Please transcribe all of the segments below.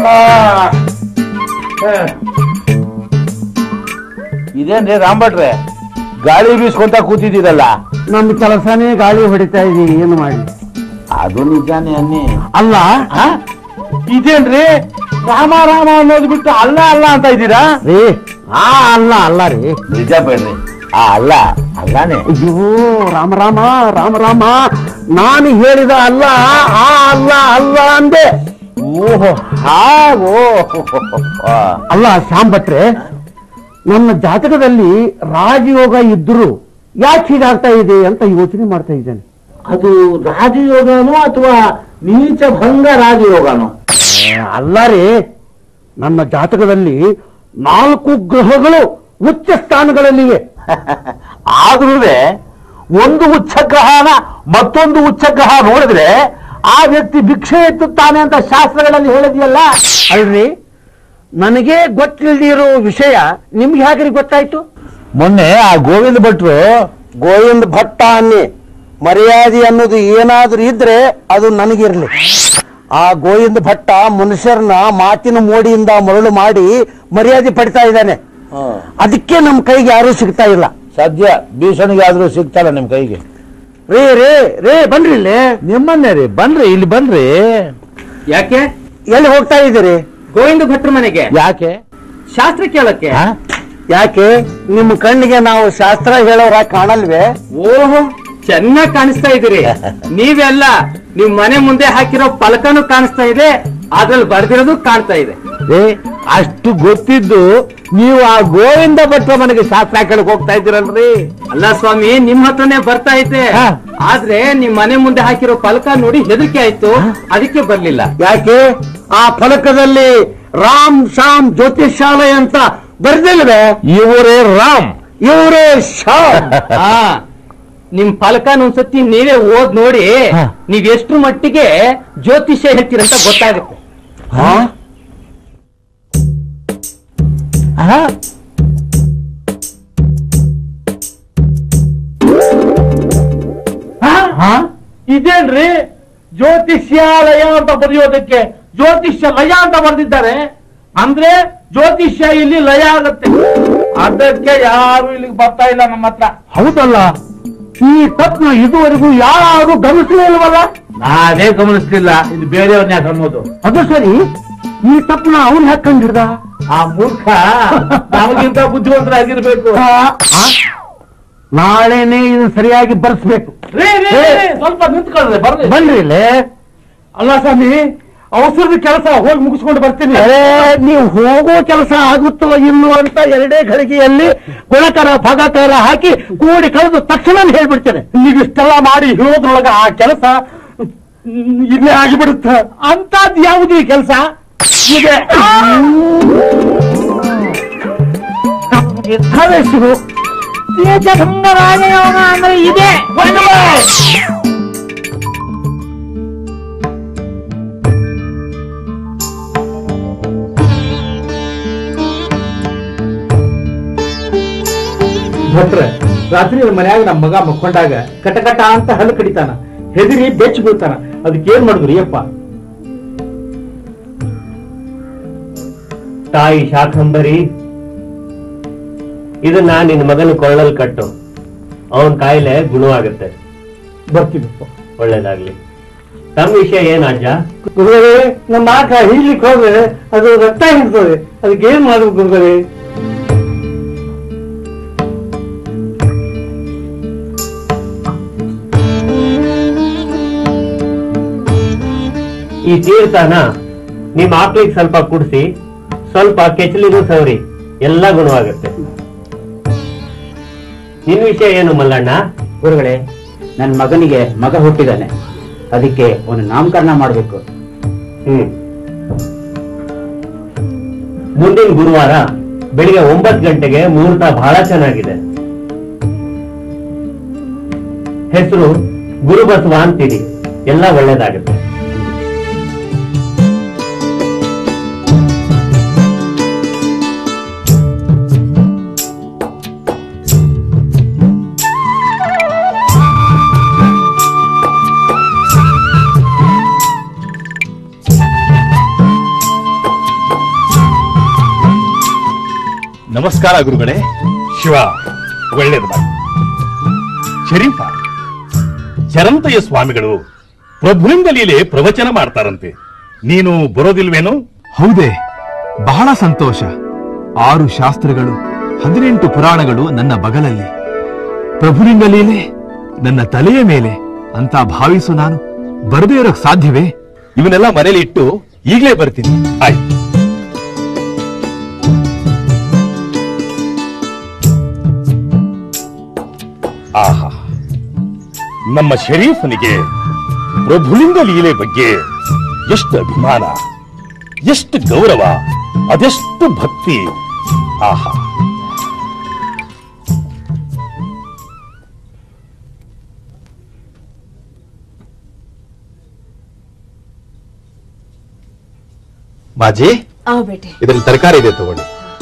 ಇದೇನ್ರಿ ರಾಂಭಟ್ರೆ ಗಾಳಿ ಬೀಸ್ಕೊಂತ ಕೂತಿದ್ದೀರಲ್ಲ ನಮ್ಮ ಕೆಲಸನೇ ಗಾಳಿ ಹೊಡಿತಾ ಇದೀವಿ ಏನು ಮಾಡಿ ಅದು ನಿಜಾನೇ ಅನ್ನಿ ಅಲ್ಲ ಆ? ಇದೇನ್ರಿ ರಾಮ ರಾಮ ಅನ್ನೋದು ಬಿಟ್ಟು ಅಲ್ಲ ಅಲ್ಲ ಅಂತ ಇದ್ದೀರಾ ರೀ ಆ ಅಲ್ಲ ಅಲ್ಲ ರೀ ನಿಜ ಬೇಡ್ರಿ ಆ ಅಲ್ಲ ಅಲ್ಲಾನೇ ಅಯ್ಯೋ ರಾಮ ರಾಮ ರಾಮ ರಾಮ ನಾನು ಹೇಳಿದ ಅಲ್ಲ ಆ ಅಲ್ಲ ಅಲ್ಲ ಅಂದೆ ಓಹೋ ಹಾಗೋ ಅಲ್ಲ ಶ್ಯಾಮ್ ಭಟ್ರೆ ನನ್ನ ಜಾತಕದಲ್ಲಿ ರಾಜಯೋಗ ಇದ್ರು ಯಾಕೆ ಹೀಗಾಗ್ತಾ ಇದೆ ಅಂತ ಯೋಚನೆ ಮಾಡ್ತಾ ಇದ್ದೇನೆ ಅದು ರಾಜಯೋಗನೋ ಅಥವಾ ನೀಚ ಭಂಗ ರಾಜಯೋಗನೋ ಏ, ಅಲ್ಲ ರೀ ನನ್ನ ಜಾತಕದಲ್ಲಿ ನಾಲ್ಕು ಗ್ರಹಗಳು ಉಚ್ಚ ಸ್ಥಾನಗಳಲ್ಲಿವೆ ಆದ್ರೂ ಒಂದು ಉಚ್ಚ ಗ್ರಹನ ಮತ್ತೊಂದು ಉಚ್ಚ ಗ್ರಹ ನೋಡಿದ್ರೆ ಆ ವ್ಯಕ್ತಿ ಭಿಕ್ಷೆ ಎತ್ತುತ್ತಾನೆ ಅಂತ ಶಾಸ್ತ್ರಗಳಲ್ಲಿ ಹೇಳಿದೆಯಲ್ಲ ಅಲ್ರಿ ನನಗೆ ಗೊತ್ತಿಲ್ದಿರೋ ವಿಷಯ ನಿಮ್ಗೆ ಹೇಗ್ರಿ ಗೊತ್ತಾಯ್ತು ಮೊನ್ನೆ ಆ ಗೋವಿಂದ ಭಟ್ರು ಗೋವಿಂದ ಭಟ್ಟ ಅನ್ನಿ ಮರ್ಯಾದೆ ಅನ್ನೋದು ಏನಾದ್ರೂ ಇದ್ರೆ ಅದು ನನಗಿರ್ಲಿ ಆ ಗೋವಿಂದ ಭಟ್ಟ ಮನುಷ್ಯರನ್ನ ಮಾತಿನ ಮೋಡಿಯಿಂದ ಮರಳು ಮಾಡಿ ಮರ್ಯಾದೆ ಪಡಿತಾ ಇದ್ದಾನೆ ಅದಕ್ಕೆ ನಮ್ಮ ಕೈಗೆ ಯಾರೂ ಸಿಗ್ತಾ ಇಲ್ಲ ಸದ್ಯ ಭೀಷಣಿಗೆ ಆದ್ರೂ ಸಿಗ್ತಾರ ನಿಮ್ ಕೈಗೆ ರೇ ರೇ ರೇ ಬನ್ರಿ ಇಲ್ಲಿ ನಿಮ್ಮನ್ನೇ ರೀ ಬನ್ರಿ ಇಲ್ಲಿ ಬನ್ರಿ ಯಾಕೆ ಎಲ್ಲಿ ಹೋಗ್ತಾ ಇದ್ದೀರಿ ಗೋವಿಂದ ಭಟ್ರ ಮನೆಗೆ ಯಾಕೆ ಶಾಸ್ತ್ರ ಕೇಳಕ್ಕೆ ಆ? ಯಾಕೆ ನಿಮ್ಮ ಕಣ್ಣಿಗೆ ನಾವು ಶಾಸ್ತ್ರ ಹೇಳೋರ ಕಾಣಲ್ವೇ ಓಹೋ ಚೆನ್ನಾಗ್ ಕಾಣಿಸ್ತಾ ಇದೀರಿ ನೀವೆಲ್ಲ ನಿಮ್ ಮನೆ ಮುಂದೆ ಹಾಕಿರೋ ಫಲಕನು ಕಾಣಿಸ್ತಾ ಇದೆ ಅದ್ರಲ್ಲಿ ಬರ್ದಿರೋದು ಕಾಣ್ತಾ ಇದೆ ಏ ಅಷ್ಟು ಗೊತ್ತಿದ್ದು ನೀವು ಆ ಗೋವಿಂದ ಭಟ್ರ ಮನೆಗೆ ಶಾಸ್ತ್ರ ಕೇಳಕ್ ಹೋಗ್ತಾ ಇದ್ದೀರಲ್ರಿ ಅಲ್ಲ ಸ್ವಾಮಿ ನಿಮ್ ಹತ್ರನೇ ಬರ್ತಾ ಐತೆ ಹಾ. ಆದ್ರೆ ನಿಮ್ ಮನೆ ಮುಂದೆ ಹಾಕಿರೋ ಫಲಕ ನೋಡಿ ಹೆದರಿಕೆ ಆಯ್ತು ಅದಕ್ಕೆ ಬರ್ಲಿಲ್ಲ ಯಾಕೆ ಆ ಫಲಕದಲ್ಲಿ ರಾಮ್ ಶ್ಯಾಮ್ ಜ್ಯೋತಿಷಾಲಯ ಅಂತ ಬರ್ದಿಲ್ವೇ ಇವರೇ ರಾಮ್ ಇವರೇ ಶ್ಯಾಮ್ ಹಾ ನಿಮ್ ಫಲಕನ ಒಂದ್ಸತಿ ನೀವೇ ಓದ್ ನೋಡಿ ಹಾ. ನೀವ್ ಎಷ್ಟು ಮಟ್ಟಿಗೆ ಜ್ಯೋತಿಷ್ಯ ಹೇಳ್ತೀರಂತ ಗೊತ್ತಾಗುತ್ತೆ ಹಾ? ಆ? ಆ? ಹಾ? ಇದೇನ್ರಿ ಜ್ಯೋತಿಷ್ಯಾಲಯ ಅಂತ ಬರೆಯೋದಕ್ಕೆ ಜ್ಯೋತಿಷ್ಯ ಲಯ ಅಂತ ಬರೆದಿದ್ದಾರೆ ಅಂದ್ರೆ ಜ್ಯೋತಿಷ್ಯ ಇಲ್ಲಿ ಲಯ ಆಗುತ್ತೆ ಅದಕ್ಕೆ ಯಾರು ಇಲ್ಲಿಗೆ ಬರ್ತಾ ಇಲ್ಲ ನಮ್ಮ ಹತ್ರ ಹೌದಲ್ಲ ಈ ತಪ್ಪನ ಇದುವರೆಗೂ ಯಾರು ಗಮನಿಸಲೇ ಇಲ್ವಲ್ಲ ನಾನೇ ಗಮನಿಸ್ತಿಲ್ಲ ಇದು ಬೇರೆಯವ್ರನ್ನ ಯಾಕೆ ಅನ್ನೋದು ಅದು ಸರಿ ಈ ತಪ್ಪನ ಅವನ್ ಹಾಕೊಂಡಿರ್ದ ಆ ಮೂರ್ಖ ನಮಗಿಂತ ಬುದ್ಧಿವಂತರಾಗಿರ್ಬೇಕು ನಾಳೆನೆ ಇದು ಸರಿಯಾಗಿ ಬರ್ಸ್ಬೇಕು ರೀ, ರೀ, ರೀ, ರೀ, ಸ್ವಲ್ಪ ನಿಂತ್ಕೊಳ್ರಿ ಬರ್ರಿ ಬನ್ರಿ ಇಲ್ಲಿ ಅಲ್ಲ ಸ್ವಾಮಿ ಅವಸರದ ಕೆಲಸ ಹೋಗಿ ಮುಗಿಸ್ಕೊಂಡು ಬರ್ತೀನಿ ಅರೇ ನೀವು ಹೋಗೋ ಕೆಲಸ ಆಗುತ್ತೋ ಇಲ್ಲೋ ಅಂತ ಎರಡೇ ಘಳಿಗೆಯಲ್ಲಿ ಗುಣಕರ ಭಾಗಕಾರ ಹಾಕಿ ಕೂಡಿ ಕಳೆದು ತಕ್ಷಣ ಹೇಳ್ಬಿಡ್ತೇನೆ ನೀವಿಷ್ಟೆಲ್ಲ ಮಾಡಿ ಹೇಳೋದ್ರೊಳಗ ಆ ಕೆಲಸ ಇಲ್ಲೇ ಆಗಿಬಿಡುತ್ತೆ ಅಂತದ್ ಯಾವುದು ಈ ಕೆಲಸ ಇದೆ ನಿರ್ಧಾರಿಸಿರು ರಾಜಯೋಗ ಅಂದ್ರೆ ಇದೆ ಭಟ್ರ ರಾತ್ರಿ ಮನ್ಯಾಗ ನಮ್ಮ ಮಗ ಮಕ್ಕೊಂಡಾಗ ಕಟಕಟ ಅಂತ ಹಲ್ಲು ಕಡಿತಾನ ಹೆದರಿ ಬೆಚ್ಚ ಬೀಳ್ತಾನ ಅದಕ್ಕೆ ಏನ್ ಮಾಡಿದ್ರಿ ಅಪ್ಪ ತಾಯಿ ಶಾಕಂಬರಿ ಇದನ್ನ ನಿನ್ನ ಮಗನ ಕೊಳ್ಳಲ್ ಕಟ್ಟು ಅವನ್ ಕಾಯಿಲೆ ಗುಣವಾಗುತ್ತೆ ಬರ್ತೀನಪ್ಪ ಒಳ್ಳೇದಾಗ್ಲಿ ತಮ್ಮ ವಿಷಯ ಏನ್ ಅಜ್ಜ ಗುರುಗಳೇ ನಮ್ಮ ಆಟ ಹೀಲಿಕ್ಕೆ ಹೋದ್ರೆ ಅದು ರಕ್ತ ಹಿಡ್ತದೆ ಅದಕ್ಕೆ ಏನ್ ಮಾಡ್ಬೇಕು ಗುರುಗಳೇ ಈ ತೀರ್ಥನ ನಿಮ್ ಆಕ್ಳಿಗೆ ಸ್ವಲ್ಪ ಕುಡಿಸಿ ಸ್ವಲ್ಪ ಕೆಚ್ಚಲಿಗೂ ಸವರಿ ಎಲ್ಲ ಗುಣವಾಗುತ್ತೆ ನಿನ್ ವಿಷಯ ಏನು ಮಲ್ಲಣ್ಣ ಗುರುಗಳೇ ನನ್ನ ಮಗನಿಗೆ ಮಗ ಹುಟ್ಟಿದ್ದಾನೆ ಅದಕ್ಕೆ ಅವನು ನಾಮಕರಣ ಮಾಡಬೇಕು ಹ್ಮ್ ಮುಂದಿನ ಗುರುವಾರ ಬೆಳಿಗ್ಗೆ ಒಂಬತ್ತು ಗಂಟೆಗೆ ಮುಹೂರ್ತ ಬಹಳ ಚೆನ್ನಾಗಿದೆ ಹೆಸರು ಗುರುಬಸವ ಅಂತೀರಿ ಎಲ್ಲ ಒಳ್ಳೇದಾಗುತ್ತೆ ನಮಸ್ಕಾರ ಗುರುಗಳೇ ಶಿವ ಒಳ್ಳೇದು ಮಾಡಿ ಶರೀಫ ಚರಂತಯ್ಯ ಸ್ವಾಮಿಗಳು ಪ್ರಭುಲಿಂಗ ಲೀಲೆ ಪ್ರವಚನ ಮಾಡ್ತಾರಂತೆ ನೀನು ಬರೋದಿಲ್ವೇನು ಹೌದೇ ಬಹಳ ಸಂತೋಷ ಆರು ಶಾಸ್ತ್ರಗಳು ಹದಿನೆಂಟು ಪುರಾಣಗಳು ನನ್ನ ಬಗಲಲ್ಲಿ ಪ್ರಭುಲಿಂಗ ಲೀಲೆ ನನ್ನ ತಲೆಯ ಮೇಲೆ ಅಂತ ಭಾವಿಸು ನಾನು ಬರದೇ ಇರೋಕ್ ಸಾಧ್ಯವೇ ಇವನ್ನೆಲ್ಲ ಮನೇಲಿ ಇಟ್ಟು ಈಗಲೇ ಬರ್ತೀನಿ ಆಯ್ತು ಆಹಾ ನಮ್ಮ ಶರೀಫನಿಗೆ ಪ್ರಭುಲಿಂಗ ಲೀಲೆ ಬಗ್ಗೆ ಎಷ್ಟು ಅಭಿಮಾನ ಎಷ್ಟು ಗೌರವ ಅದೆಷ್ಟು ಭಕ್ತಿ ಆಹಾ ಮಾಜಿ ಆ ಬೇಟೆ ಇದರಲ್ಲಿ ತರಕಾರಿ ಇದೆ ತಗೊಳ್ಳಿ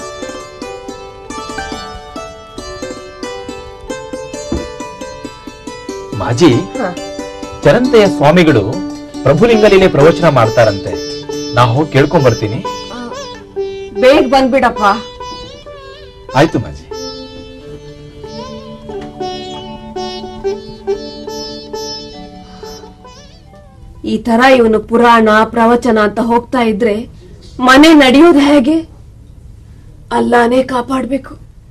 ಮಾಜಿ ಚರಂತೆಯ ಸ್ವಾಮಿಗಳು ಪ್ರಭುಲಿಂಗ ಲೀಲೆ ಪ್ರವಚನ ಮಾಡ್ತಾರಂತೆ ನಾ ಹೋಗಿ ಕೇಳ್ಕೊಂಡ್ ಬರ್ತೀನಿ ಬೇಗ ಬಂದ್ಬಿಡಪ್ಪ ಆಯ್ತು ಮಾಜಿ ಈ ತರ ಇವನು ಪುರಾಣ ಪ್ರವಚನ ಅಂತ ಹೋಗ್ತಾ ಇದ್ರೆ ಮನೆ ನಡೆಯೋದು ಹೇಗೆ ಅಲ್ಲಾನೇ ಕಾಪಾಡ್ಬೇಕು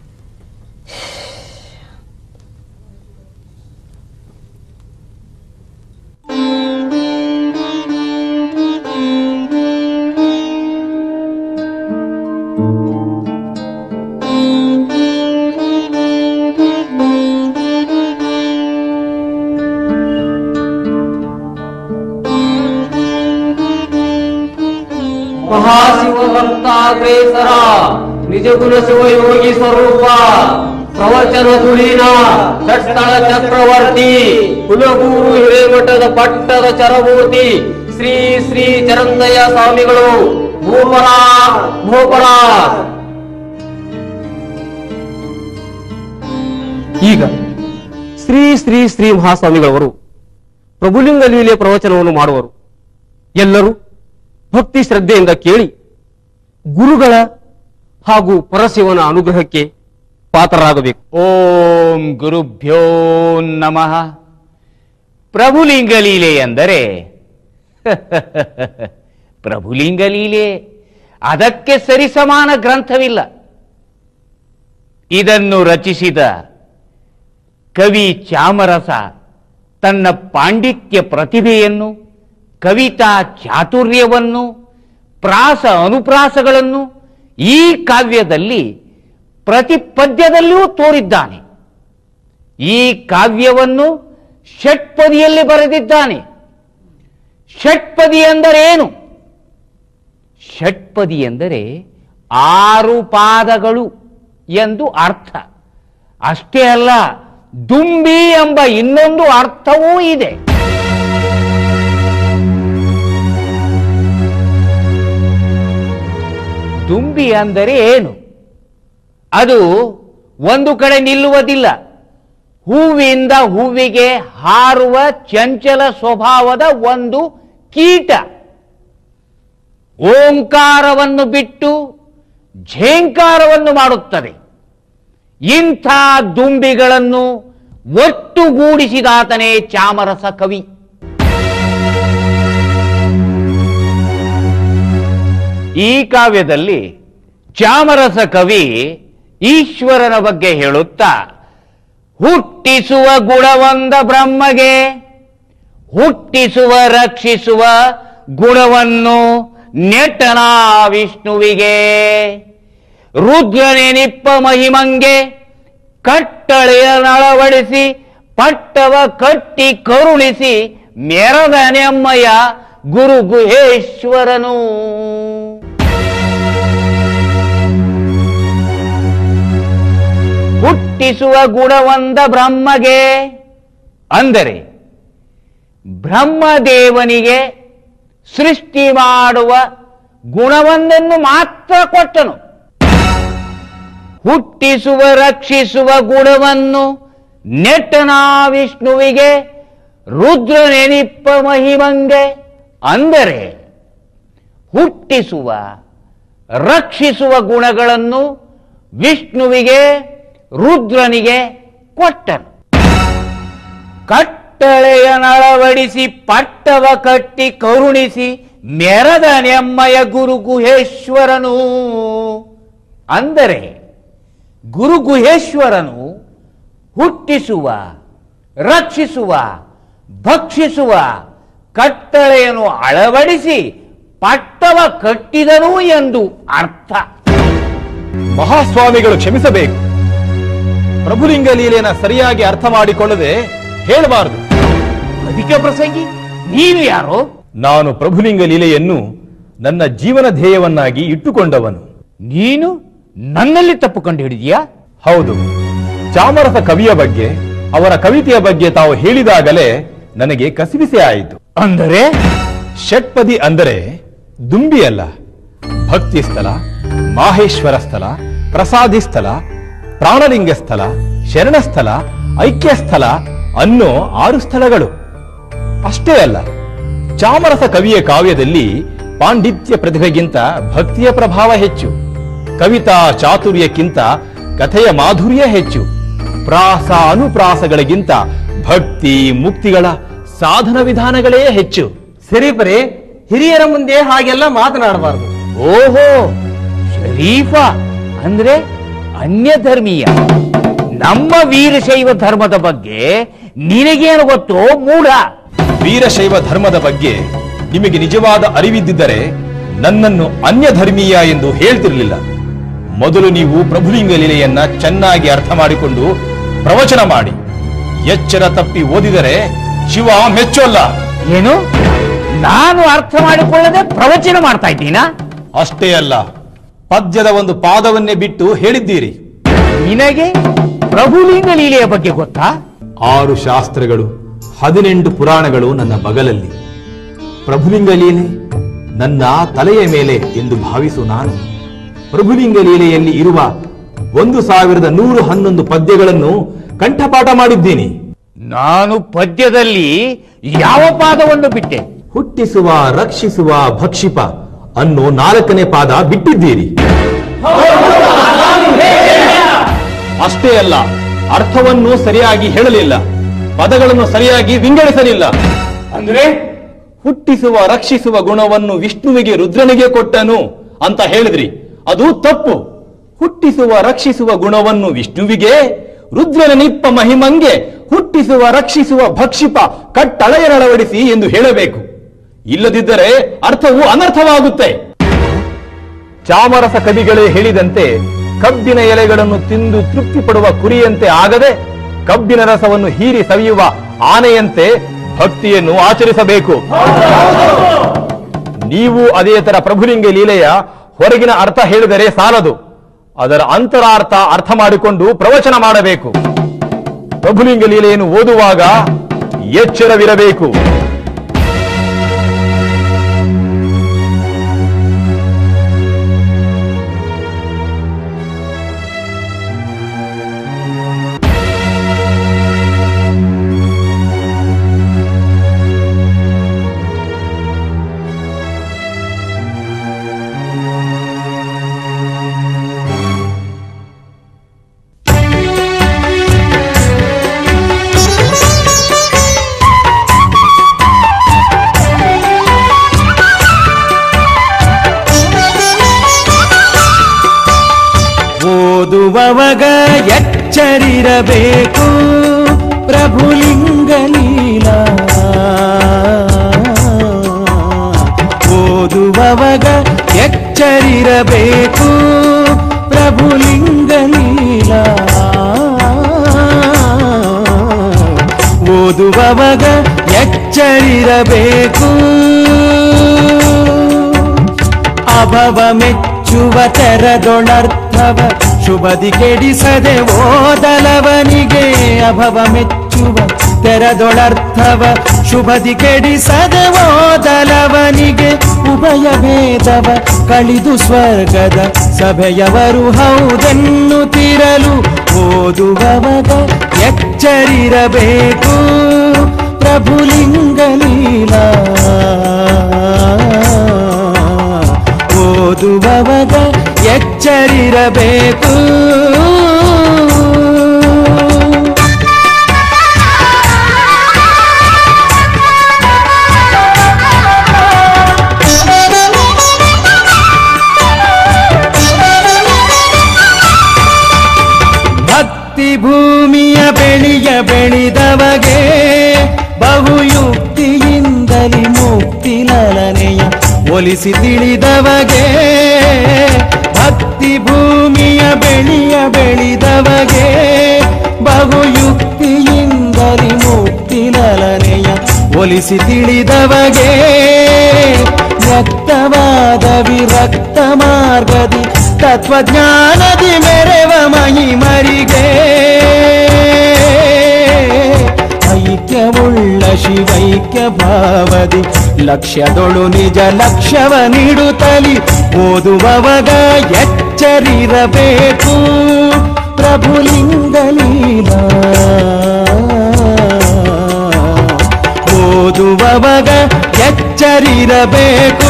ಮಹಾಶಿವಭಕ್ತಾಗ್ರೇಸರ ನಿಜಗುಣ ಶಿವಯೋಗಿ ಸ್ವರೂಪ ಪ್ರವಚನ ತುಲೀನ ಷಟ್ಸ್ಥಳ ಚಕ್ರವರ್ತಿ ಕುಲಗೂರು ಹಿರೇಮಠದ ಪಟ್ಟದ ಚರಮೂರ್ತಿ ಶ್ರೀ ಶ್ರೀ ಚರಂದಯ್ಯ ಸ್ವಾಮಿಗಳು ಭೂಪರ ಭೂಪರ ಈಗ ಶ್ರೀ ಶ್ರೀ ಶ್ರೀ ಮಹಾಸ್ವಾಮಿಗಳವರು ಪ್ರಭುಲಿಂಗ ಲೀಲೆ ಪ್ರವಚನವನ್ನು ಮಾಡುವರು ಎಲ್ಲರೂ ಭಕ್ತಿ ಶ್ರದ್ಧೆಯಿಂದ ಕೇಳಿ ಗುರುಗಳ ಹಾಗೂ ಪರಶಿವನ ಅನುಗ್ರಹಕ್ಕೆ ಪಾತ್ರರಾಗಬೇಕು ಓಂ ಗುರುಭ್ಯೋ ನಮಃ ಪ್ರಭುಲಿಂಗ ಲೀಲೆ ಎಂದರೆ ಪ್ರಭುಲಿಂಗ ಲೀಲೆ ಅದಕ್ಕೆ ಸರಿಸಮಾನ ಗ್ರಂಥವಿಲ್ಲ ಇದನ್ನು ರಚಿಸಿದ ಕವಿ ಚಾಮರಸ ತನ್ನ ಪಾಂಡಿತ್ಯ ಪ್ರತಿಭೆಯನ್ನು ಕವಿತಾ ಚಾತುರ್ಯವನ್ನು ಪ್ರಾಸ ಅನುಪ್ರಾಸಗಳನ್ನು ಈ ಕಾವ್ಯದಲ್ಲಿ ಪ್ರತಿ ಪದ್ಯದಲ್ಲಿಯೂ ತೋರಿದ್ದಾನೆ ಈ ಕಾವ್ಯವನ್ನು ಷಟ್ಪದಿಯಲ್ಲಿ ಬರೆದಿದ್ದಾನೆ ಷಟ್ಪದಿ ಎಂದರೇನು ಷಟ್ಪದಿ ಎಂದರೆ ಆರು ಪಾದಗಳು ಎಂದು ಅರ್ಥ ಅಷ್ಟೇ ಅಲ್ಲ ದುಂಬಿ ಎಂಬ ಇನ್ನೊಂದು ಅರ್ಥವೂ ಇದೆ ದುಂಬಿ ಅಂದರೆ ಏನು ಅದು ಒಂದು ಕಡೆ ನಿಲ್ಲುವುದಿಲ್ಲ ಹೂವಿಂದ ಹೂವಿಗೆ ಹಾರುವ ಚಂಚಲ ಸ್ವಭಾವದ ಒಂದು ಕೀಟ ಓಂಕಾರವನ್ನು ಬಿಟ್ಟು ಝೇಂಕಾರವನ್ನು ಮಾಡುತ್ತದೆ ಇಂಥ ದುಂಬಿಗಳನ್ನು ಒಟ್ಟುಗೂಡಿಸಿದಾತನೇ ಚಾಮರಸ ಕವಿ ಈ ಕಾವ್ಯದಲ್ಲಿ ಚಾಮರಸ ಕವಿ ಈಶ್ವರನ ಬಗ್ಗೆ ಹೇಳುತ್ತಾ ಹುಟ್ಟಿಸುವ ಗುಣವಂದ ಬ್ರಹ್ಮಗೆ ಹುಟ್ಟಿಸುವ ರಕ್ಷಿಸುವ ಗುಣವನ್ನು ನೆಟ್ಟನ ವಿಷ್ಣುವಿಗೆ ರುದ್ರನೆನಿಪ್ಪ ಮಹಿಮಂಗೆ ಕಟ್ಟಳೆಯನ್ನಳವಡಿಸಿ ಪಟ್ಟವ ಕಟ್ಟಿ ಕರುಣಿಸಿ ಮೆರದನೆಮ್ಮಯ್ಯ ಗುರು ಗುಹೇಶ್ವರನು ಹುಟ್ಟಿಸುವ ಗುಣವಂದ ಬ್ರಹ್ಮಗೆ ಅಂದರೆ ಬ್ರಹ್ಮದೇವನಿಗೆ ಸೃಷ್ಟಿ ಮಾಡುವ ಗುಣವೊಂದನ್ನು ಮಾತ್ರ ಕೊಟ್ಟನು ಹುಟ್ಟಿಸುವ ರಕ್ಷಿಸುವ ಗುಣವನ್ನು ನೆಟ್ಟನ ವಿಷ್ಣುವಿಗೆ ರುದ್ರನೆನಿಪ್ಪ ಮಹಿಮಂಗೆ ಅಂದರೆ ಹುಟ್ಟಿಸುವ ರಕ್ಷಿಸುವ ಗುಣಗಳನ್ನು ವಿಷ್ಣುವಿಗೆ ರುದ್ರನಿಗೆ ಕೊಟ್ಟನು ಕಟ್ಟಳೆಯನಳವಡಿಸಿ ಪಟ್ಟವ ಕಟ್ಟಿ ಕರುಣಿಸಿ ಮೆರದ ನೆಮ್ಮಯ ಗುರು ಗುಹೇಶ್ವರನು ಅಂದರೆ ಗುರು ಗುಹೇಶ್ವರನು ಹುಟ್ಟಿಸುವ ರಕ್ಷಿಸುವ ಭಕ್ಷಿಸುವ ಕಟ್ಟಳೆಯನ್ನು ಅಳವಡಿಸಿ ಪಟ್ಟವ ಕಟ್ಟಿದನು ಎಂದು ಅರ್ಥ ಮಹಾಸ್ವಾಮಿಗಳು ಕ್ಷಮಿಸಬೇಕು ಪ್ರಭುಲಿಂಗ ಲೀಲೆಯನ್ನ ಸರಿಯಾಗಿ ಅರ್ಥ ಮಾಡಿಕೊಳ್ಳದೆ ಹೇಳಬಾರದು ಅಧಿಕ ಪ್ರಸಂಗಿ ನೀವು ಯಾರೋ ನಾನು ಪ್ರಭುಲಿಂಗ ಲೀಲೆಯನ್ನು ನನ್ನ ಜೀವನ ಧ್ಯೇಯವನ್ನಾಗಿ ಇಟ್ಟುಕೊಂಡವನು ನೀನು ನನ್ನಲ್ಲಿ ತಪ್ಪು ಕಂಡು ಹಿಡಿದೀಯಾ ಹೌದು ಚಾಮರಸ ಕವಿಯ ಬಗ್ಗೆ ಅವರ ಕವಿತೆಯ ಬಗ್ಗೆ ತಾವು ಹೇಳಿದಾಗಲೇ ನನಗೆ ಕಸಿವಿಸಿ ಆಯಿತು ಅಂದರೆ ಷಟ್ಪದಿ ಅಂದರೆ ದುಂಬಿ ಅಲ್ಲ ಭಕ್ತಿ ಸ್ಥಳ ಮಾಹೇಶ್ವರ ಸ್ಥಳ ಪ್ರಸಾದಿ ಸ್ಥಳ ಪ್ರಾಣಲಿಂಗ ಸ್ಥಳ ಶರಣ ಸ್ಥಳ ಐಕ್ಯ ಸ್ಥಳ ಅನ್ನೋ ಆರು ಸ್ಥಳಗಳು ಅಷ್ಟೇ ಅಲ್ಲ ಚಾಮರಸ ಕವಿಯ ಕಾವ್ಯದಲ್ಲಿ ಪಾಂಡಿತ್ಯ ಪ್ರತಿಭೆಗಿಂತ ಭಕ್ತಿಯ ಪ್ರಭಾವ ಹೆಚ್ಚು ಕವಿತಾ ಚಾತುರ್ಯಕ್ಕಿಂತ ಕಥೆಯ ಮಾಧುರ್ಯ ಹೆಚ್ಚು ಪ್ರಾಸ ಅನುಪ್ರಾಸಗಳಿಗಿಂತ ಭಕ್ತಿ ಮುಕ್ತಿಗಳ ಸಾಧನ ವಿಧಾನಗಳೇ ಹೆಚ್ಚು ಸರಿ ಬರೀ ಹಿರಿಯರ ಮುಂದೆ ಹಾಗೆಲ್ಲ ಮಾತನಾಡಬಾರದು ಓಹೋ ಶರೀಫ ಅಂದ್ರೆ ಅನ್ಯ ಧರ್ಮೀಯ ನಮ್ಮ ವೀರಶೈವ ಧರ್ಮದ ಬಗ್ಗೆ ನಿನಗೇನು ಗೊತ್ತೋ ಮೂಢ ವೀರಶೈವ ಧರ್ಮದ ಬಗ್ಗೆ ನಿಮಗೆ ನಿಜವಾದ ಅರಿವಿದ್ದಿದ್ದರೆ ನನ್ನನ್ನು ಅನ್ಯ ಧರ್ಮೀಯ ಎಂದು ಹೇಳ್ತಿರ್ಲಿಲ್ಲ ಮೊದಲು ನೀವು ಪ್ರಭುಲಿಂಗ ಲೀಲೆಯನ್ನ ಚೆನ್ನಾಗಿ ಅರ್ಥ ಮಾಡಿಕೊಂಡು ಪ್ರವಚನ ಮಾಡಿ ಎಚ್ಚರ ತಪ್ಪಿ ಓದಿದರೆ ಶಿವ ಮೆಚ್ಚೋಲ್ಲ ಏನು ನಾನು ಅರ್ಥ ಮಾಡಿಕೊಳ್ಳದೆ ಪ್ರವಚನ ಮಾಡ್ತಾ ಇದ್ದೀನಾ ಅಷ್ಟೇ ಅಲ್ಲ ಪದ್ಯದ ಒಂದು ಪಾದವನ್ನೇ ಬಿಟ್ಟು ಹೇಳಿದ್ದೀರಿ ನಿನಗೆ ಪ್ರಭುಲಿಂಗ ಲೀಲೆಯ ಬಗ್ಗೆ ಗೊತ್ತಾ ಆರು ಶಾಸ್ತ್ರಗಳು ಹದಿನೆಂಟು ಪುರಾಣಗಳು ನನ್ನ ಬಗಲಲ್ಲಿ ಪ್ರಭುಲಿಂಗ ಲೀಲೆ ನನ್ನ ತಲೆಯ ಮೇಲೆ ಎಂದು ಭಾವಿಸು ನಾನು ಪ್ರಭುಲಿಂಗ ಲೀಲೆಯಲ್ಲಿ ಇರುವ ಒಂದು ಸಾವಿರದ ನೂರು ಹನ್ನೊಂದು ಪದ್ಯಗಳನ್ನು ಕಂಠಪಾಠ ಮಾಡಿದ್ದೀನಿ ನಾನು ಪದ್ಯದಲ್ಲಿ ಯಾವ ಪಾದವನ್ನು ಬಿಟ್ಟೆ ಹುಟ್ಟಿಸುವ ರಕ್ಷಿಸುವ ಭಕ್ಷಿಪ ಅನ್ನೋ ನಾಲ್ಕನೇ ಪಾದ ಬಿಟ್ಟಿದ್ದೀರಿ ಅಷ್ಟೇ ಅಲ್ಲ ಅರ್ಥವನ್ನು ಸರಿಯಾಗಿ ಹೇಳಲಿಲ್ಲ ಪದಗಳನ್ನು ಸರಿಯಾಗಿ ವಿಂಗಡಿಸಲಿಲ್ಲ ಅಂದ್ರೆ ಹುಟ್ಟಿಸುವ ರಕ್ಷಿಸುವ ಗುಣವನ್ನು ವಿಷ್ಣುವಿಗೆ ರುದ್ರನಿಗೆ ಕೊಟ್ಟನು ಅಂತ ಹೇಳಿದ್ರಿ ಅದು ತಪ್ಪು ಹುಟ್ಟಿಸುವ ರಕ್ಷಿಸುವ ಗುಣವನ್ನು ವಿಷ್ಣುವಿಗೆ ರುದ್ರನ ನಿಪ್ಪ ಮಹಿಮಂಗೆ ಹುಟ್ಟಿಸುವ ರಕ್ಷಿಸುವ ಭಕ್ಷಿಪ ಕಟ್ಟಳೆಯನಳವಡಿಸಿ ಎಂದು ಹೇಳಬೇಕು ಇಲ್ಲದಿದ್ದರೆ ಅರ್ಥವು ಅನರ್ಥವಾಗುತ್ತೆ ಚಾಮರಸ ಕವಿಗಳೇ ಹೇಳಿದಂತೆ ಕಬ್ಬಿನ ಎಲೆಗಳನ್ನು ತಿಂದು ತೃಪ್ತಿ ಪಡುವ ಕುರಿಯಂತೆ ಆಗದೆ ಕಬ್ಬಿನ ರಸವನ್ನು ಹೀರಿ ಸವಿಯುವ ಆನೆಯಂತೆ ಭಕ್ತಿಯನ್ನು ಆಚರಿಸಬೇಕು ನೀವು ಅದೇ ತರ ಪ್ರಭುಲಿಂಗ ಲೀಲೆಯ ಹೊರಗಿನ ಅರ್ಥ ಹೇಳಿದರೆ ಸಾಲದು ಅದರ ಅಂತರಾರ್ಥ ಅರ್ಥ ಮಾಡಿಕೊಂಡು ಪ್ರವಚನ ಮಾಡಬೇಕು ಪ್ರಭುಲಿಂಗ ಲೀಲೆಯನ್ನು ಓದುವಾಗ ಎಚ್ಚರವಿರಬೇಕು ಓದುವವಗ ಎಚ್ಚರಿರಬೇಕು ಪ್ರಭುಲಿಂಗ ಲೀಲಾ ಓದುವವಗ ಎಚ್ಚರಿರಬೇಕು ಪ್ರಭುಲಿಂಗ ಲೀಲಾ ಓದುವವಗ ಎಚ್ಚರಿರಬೇಕು ಅಭವ ಮೆಚ್ಚುವ ತೆರದೊಳರ್ಥವ ಶುಭದಿ ಕೆಡಿಸದೆ ಓದಲವನಿಗೆ ಅಭವ ಮೆಚ್ಚುವ ತೆರದೊಳರ್ಥವ ಶುಭದಿ ಕೆಡಿಸದೆ ಓದಲವನಿಗೆ ಉಭಯ ಭೇದವ ಕಳಿದು ಸ್ವರ್ಗದ ಸಭೆಯವರು ಹೌದೆನ್ನುತ್ತಿರಲು ಓದುವವಗ ಎಚ್ಚರಿರಬೇಕು ಪ್ರಭುಲಿಂಗ ಲೀಲಾ ಓದುವವಗ ಎಚ್ಚರಿರಬೇಕು ಭಕ್ತಿ ಭೂಮಿಯ ಬೆಳೆಯ ಬೆಳೆದವಗೆ ಬಹುಯುಕ್ತಿಯಿಂದಲಿ ಮುಕ್ತಿ ಲಲನೆಯ ಒಲಿಸಿ ತಿಳಿದವಗೆ ಭಕ್ತಿ ಭೂಮಿಯ ಬೆಳೆಯ ಬೆಳೆದವಗೆ ಬಹುಯುಕ್ತಿಯಿಂದಲಿ ಮುಕ್ತಿ ಲಲನೆಯ ಒಲಿಸಿ ತಿಳಿದವಗೆ ವ್ಯಕ್ತವಾದ ವಿರಕ್ತ ಮಾರ್ಗದಿ ತತ್ವಜ್ಞಾನದಿ ಮೆರೆವ ಮಹಿಮರಿಗೆ ಐಕ್ಯವುಳ್ಳ ಶಿವೈಕ್ಯ ಭಾವದಿ ಲಕ್ಷ್ಯದೊಳು ನಿಜ ಲಕ್ಷ್ಯವ ನೀಡುತ್ತಲಿ ಓದುವವಗ ಎಚ್ಚರಿರಬೇಕು ಪ್ರಭುಲಿಂಗಲೀಲಾ ಓದುವವಗ ಎಚ್ಚರಿರಬೇಕು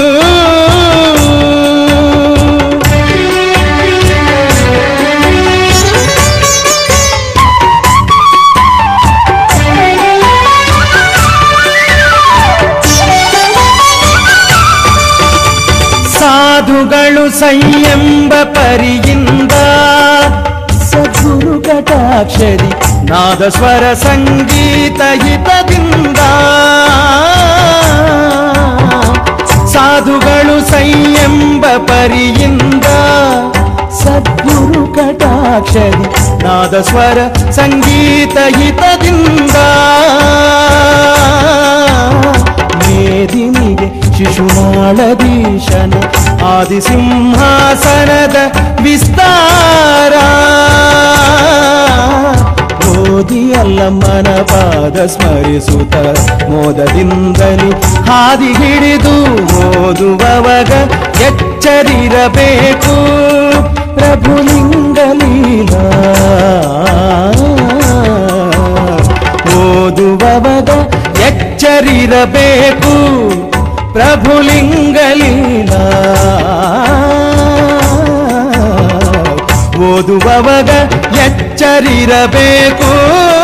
ಸಾಧುಗಳು ಸಂಯಂಬ ಪರಿಯಿಂದ ಸದ್ಗುರು ಕಟಾಕ್ಷರಿ ನಾದ ಸ್ವರ ಸಂಗೀತ ಹಿತದಿಂದ ಸಾಧುಗಳು ಸಂಯಂಬ ಪರಿಯಿಂದ ಸದ್ಗುರು ಕಟಾಕ್ಷರಿ ನಾದ ಸ್ವರ ಸಂಗೀತ ಹಿತದಿಂದ ಮೇದಿನಿಗೆ ಶಿಶುನಾಳದೀಶನ ಆದಿಸಿಂಹಾಸನದ ವಿಸ್ತಾರ ಓದಿ ಅಲ್ಲಮ್ಮನ ಪಾದ ಸ್ಮರಿಸುತ್ತ ಮೋದದಿಂದಲೂ ಹಾದಿ ಹಿಡಿದು ಓದುವವಗ ಎಚ್ಚರಿರಬೇಕು ಪ್ರಭುಲಿಂಗಲೀಲಾ ಓದುವವಗ ಎಚ್ಚರಿರಬೇಕು ಪ್ರಭುಲಿಂಗಲೀಲಾ ಓದುವವಗ ಎಚ್ಚರಿರಬೇಕು